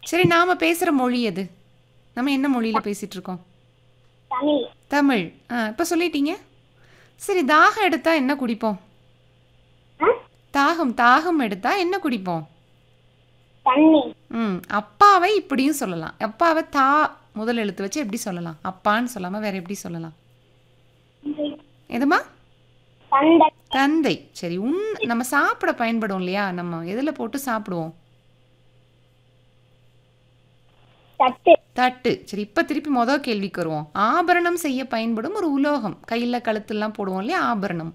சரி நாம பேசுற மொழி எது நம்ம என்ன மொழியில பேசிட்டு இருக்கோம் தமிழ் தமிழ் ஆ இப்போ சொல்லிட்டீங்க சரி தாகம் எடுத்தா என்ன குடிப்போம் ஆ? தாகம் தாகம் எடுத்தா என்ன குடிப்போம் தண்ணி ம் அப்பாவை இப்படியும் சொல்லலாம் அப்பாவை தா முதல் எழுத்து வச்சு எப்படி சொல்லலாம் அப்பான்னு சொல்லாம வேற எப்படி சொல்லலாம் எதுமா தந்தை தந்தை சரி உன் நம்ம சாப்பிட பயன்படும் இல்லையா நம்ம எதில் போட்டு சாப்பிடுவோம் தட்டு தட்டு சரி இப்போ திருப்பி மொதல் கேள்விக்கு வருவோம் ஆபரணம் செய்ய பயன்படும் ஒரு உலோகம் கையில் கழுத்துலாம் போடுவோம் இல்லையா ஆபரணம்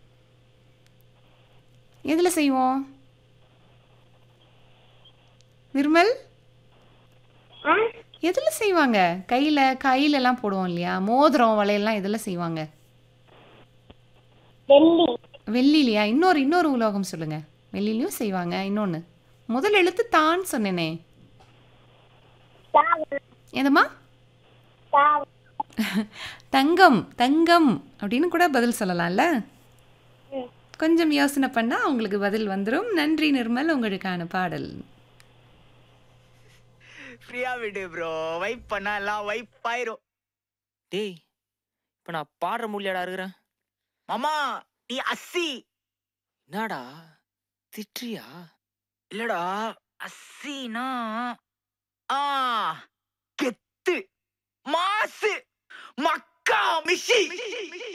எதில் செய்வோம் நிர்மல் ஆ எதில் செய்வாங்க கையில் கையிலலாம் போடுவோம் இல்லையா மோதிரம் வளையல்லாம் எதில் செய்வாங்க வெள்ளி வெள்ளிலையா இன்னொரு இன்னொரு உலோகம் சொல்லுங்க வெள்ளிலையும் செய்வாங்க இன்னொன்று முதல் எழுத்து தான் சொன்னேனே தாவரம் என்னம்மா தாவரம் தங்கம் தங்கம் அப்படின்னு கூட பதில் சொல்லலாம்ல ம். கொஞ்சம் யோசனை பண்ணா உங்களுக்கு பதில் வந்துடும் நன்றி நிர்மல் உங்களுக்கான பாடல் ஃப்ரீயா விடு ப்ரோ வைப் பண்ணா எல்லாம் வைப் ஆயிரும் டேய் இப்ப நான் பாடுற முடியாடா இருக்கிறேன் மாமா நீ அஸ்ஸி என்னடா திட்டுறியா இல்லடா அஸ்ஸினா ஆ கெத்து மாசு மக்கா மிஷி